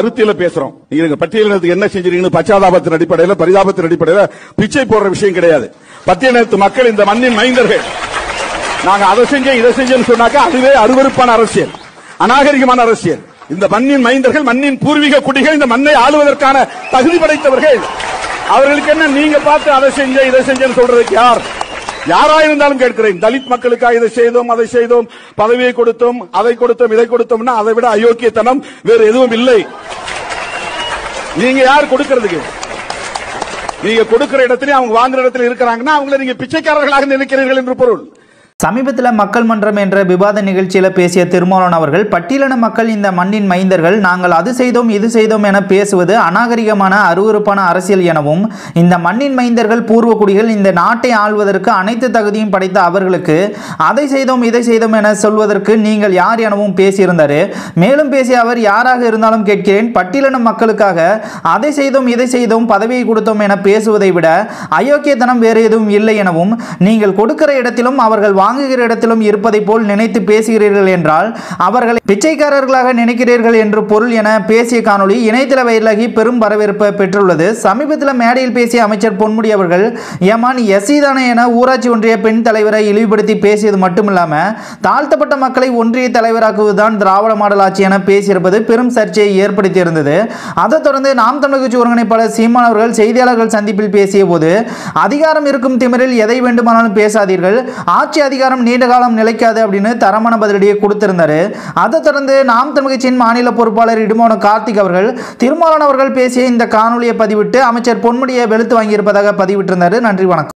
கருத்தியில பேசுறோம் நீங்க பட்டியலினத்துக்கு என்ன செஞ்சிருக்கீங்கன்னு பச்சாதாபத்தின் அடிப்படையில் பரிதாபத்தின் அடிப்படையில் பிச்சை போடுற விஷயம் கிடையாது பட்டியலினத்து மக்கள் இந்த மண்ணின் மைந்தர்கள் நாங்க அதை செஞ்சேன் இதை செஞ்சேன்னு சொன்னாக்கா அதுவே அருவருப்பான அரசியல் அநாகரிகமான அரசியல் இந்த மண்ணின் மைந்தர்கள் மண்ணின் பூர்வீக குடிகள் இந்த மண்ணை ஆளுவதற்கான தகுதி படைத்தவர்கள் அவர்களுக்கு என்ன நீங்க பார்த்து அதை செஞ்ச இதை செஞ்சேன்னு சொல்றதுக்கு யார் யாராயிருந்தாலும் கேட்கிறேன் தலித் மக்களுக்காக இதை செய்தோம் அதை செய்தோம் பதவியை கொடுத்தோம் அதை கொடுத்தோம் இதை கொடுத்தோம்னா அதை விட அயோக்கியத்தனம் வேறு எதுவும் இல்லை நீங்க யார் கொடுக்கிறதுக்கு நீங்க கொடுக்கிற இடத்துல அவங்க வாங்குற இடத்துல இருக்கிறாங்கன்னா அவங்கள நீங்க பிச்சைக்காரர்களாக நினைக்கிறீர்கள் என்று பொருள் சமீபத்தில் மக்கள் மன்றம் என்ற விவாத நிகழ்ச்சியில் பேசிய திருமாவளவன் அவர்கள் பட்டியலின மக்கள் இந்த மண்ணின் மைந்தர்கள் நாங்கள் அது செய்தோம் இது செய்தோம் என பேசுவது அநாகரிகமான அருவருப்பான அரசியல் எனவும் இந்த மண்ணின் மைந்தர்கள் பூர்வக்குடிகள் இந்த நாட்டை ஆள்வதற்கு அனைத்து தகுதியும் படைத்த அவர்களுக்கு அதை செய்தோம் இதை செய்தோம் என சொல்வதற்கு நீங்கள் யார் எனவும் பேசியிருந்தார் மேலும் பேசிய அவர் யாராக இருந்தாலும் கேட்கிறேன் பட்டியலின மக்களுக்காக அதை செய்தோம் இதை செய்தோம் பதவியை கொடுத்தோம் என பேசுவதை விட அயோக்கியத்தனம் வேறு எதுவும் இல்லை எனவும் நீங்கள் கொடுக்கிற இடத்திலும் அவர்கள் வாங்குகிற இடத்திலும் இருப்பதை போல் நினைத்து பேசுகிறீர்கள் என்றால் அவர்களை பிச்சைக்காரர்களாக நினைக்கிறீர்கள் என்று பொருள் என பேசிய காணொளி இணையதள வயலாகி பெரும் வரவேற்பை பெற்றுள்ளது சமீபத்தில் மேடையில் பேசிய அமைச்சர் பொன்முடி அவர்கள் ஏமான் எஸ்சி தானே என ஊராட்சி ஒன்றிய பெண் தலைவரை இழிவுபடுத்தி பேசியது மட்டுமில்லாமல் தாழ்த்தப்பட்ட மக்களை ஒன்றிய தலைவராக்குவதுதான் திராவிட மாடல் ஆட்சி என பேசியிருப்பது பெரும் சர்ச்சையை ஏற்படுத்தியிருந்தது அதைத் தொடர்ந்து நாம் தமிழக கட்சி ஒருங்கிணைப்பாளர் சீமான் அவர்கள் செய்தியாளர்கள் சந்திப்பில் பேசிய போது அதிகாரம் இருக்கும் திமிரில் எதை வேண்டுமானாலும் பேசாதீர்கள் ஆட்சி அதிகாரம் நீண்ட காலம் நிலைக்காது அப்படின்னு தரமான பதிலடியை கொடுத்திருந்தாரு அதைத் தொடர்ந்து நாம் தமிழ் கட்சியின் மாநில பொறுப்பாளர் இடுமோன கார்த்திக் அவர்கள் திருமாவளவன் அவர்கள் பேசிய இந்த காணொலியை பதிவிட்டு அமைச்சர் பொன்முடியை வெளுத்து வாங்கியிருப்பதாக பதிவிட்டிருந்தாரு நன்றி வணக்கம்